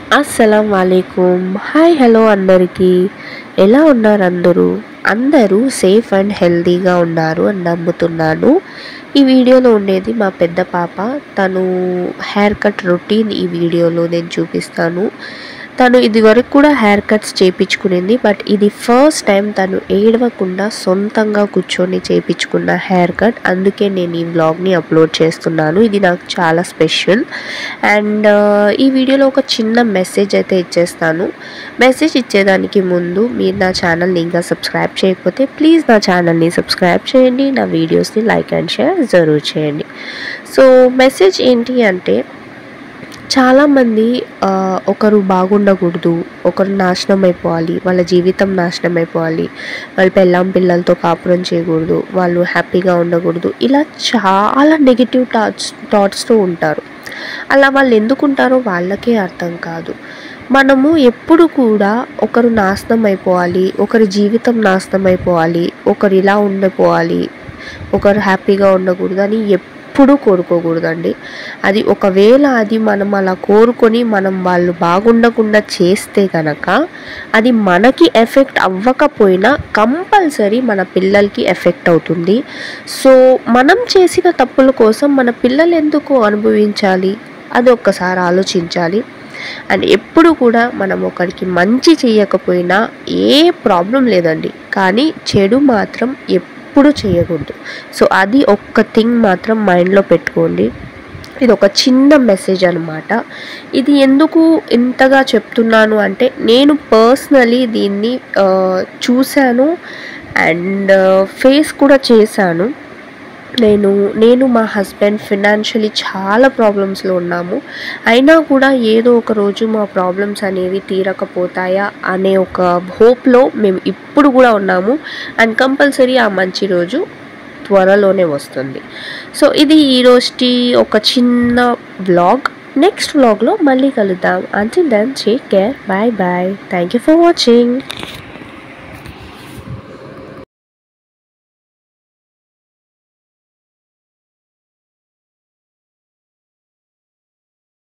అస్సలం వాలేకుమ్ hi hello అందరికీ ఎలా ఉన్నారు అందరూ అందరూ సేఫ్ అండ్ హెల్తీగా ఉన్నారు అని నమ్ముతున్నాను ఈ వీడియోలో ఉండేది మా పెద్ద పాప తను హెయిర్ కట్ రొటీన్ ఈ వీడియోలో నేను చూపిస్తాను తను ఇది వరకు కూడా హెయిర్ కట్స్ చేయించుకునింది బట్ ఇది ఫస్ట్ టైం తను ఏడవకుండా సొంతంగా కూర్చొని చేయించుకున్న హెయిర్ కట్ అందుకే నేను ఈ వ్లాగ్ని అప్లోడ్ చేస్తున్నాను ఇది నాకు చాలా స్పెషల్ అండ్ ఈ వీడియోలో ఒక చిన్న మెసేజ్ అయితే ఇచ్చేస్తాను మెసేజ్ ఇచ్చేదానికి ముందు మీరు నా ఛానల్ని ఇంకా సబ్స్క్రైబ్ చేయకపోతే ప్లీజ్ నా ఛానల్ని సబ్స్క్రైబ్ చేయండి నా వీడియోస్ని లైక్ అండ్ షేర్ జరూర్ చేయండి సో మెసేజ్ ఏంటి అంటే చాలామంది ఆ, ఒకరు బాగుండకూడదు ఒకరు నాశనం అయిపోవాలి వాళ్ళ జీవితం నాశనం అయిపోవాలి వాళ్ళ పెళ్ళాం పిల్లలతో కాపురం చేయకూడదు వాళ్ళు హ్యాపీగా ఉండకూడదు ఇలా చాలా నెగిటివ్ థాట్స్ థాట్స్తో ఉంటారు అలా వాళ్ళు ఎందుకు ఉంటారో వాళ్ళకే అర్థం కాదు మనము ఎప్పుడు కూడా ఒకరు నాశనం అయిపోవాలి ఒకరి జీవితం నాశనం అయిపోవాలి ఒకరు ఇలా ఉండిపోవాలి ఒకరు హ్యాపీగా ఉండకూడదు అని ఎప్పుడూ కోరుకోకూడదండి అది ఒకవేళ అది మనం అలా కోరుకొని మనం వాళ్ళు బాగుండకుండా చేస్తే కనుక అది మనకి ఎఫెక్ట్ అవ్వకపోయినా కంపల్సరీ మన పిల్లలకి ఎఫెక్ట్ అవుతుంది సో మనం చేసిన తప్పుల కోసం మన పిల్లలు ఎందుకు అనుభవించాలి అది ఒక్కసారి ఆలోచించాలి అండ్ ఎప్పుడు కూడా మనం ఒకరికి మంచి చేయకపోయినా ఏ ప్రాబ్లం లేదండి కానీ చెడు మాత్రం ఎప్పుడు చేయకూడదు సో అది ఒక్క థింగ్ మాత్రం మైండ్లో పెట్టుకోండి ఇది ఒక చిన్న మెసేజ్ అనమాట ఇది ఎందుకు ఇంతగా చెప్తున్నాను అంటే నేను పర్సనలీ దీన్ని ఆ, చూశాను అండ్ ఫేస్ కూడా చేశాను నేను నేను మా హస్బెండ్ ఫినాన్షియలీ చాలా ప్రాబ్లమ్స్లో ఉన్నాము అయినా కూడా ఏదో ఒక రోజు మా ప్రాబ్లమ్స్ అనేవి తీరకపోతాయా అనే ఒక హోప్లో మేము ఇప్పుడు కూడా ఉన్నాము అండ్ కంపల్సరీ ఆ మంచి రోజు త్వరలోనే వస్తుంది సో ఇది ఈరోజుటి ఒక చిన్న వ్లాగ్ నెక్స్ట్ వ్లాగ్లో మళ్ళీ కలుద్దాం అంటే then take care bye bye thank you for watching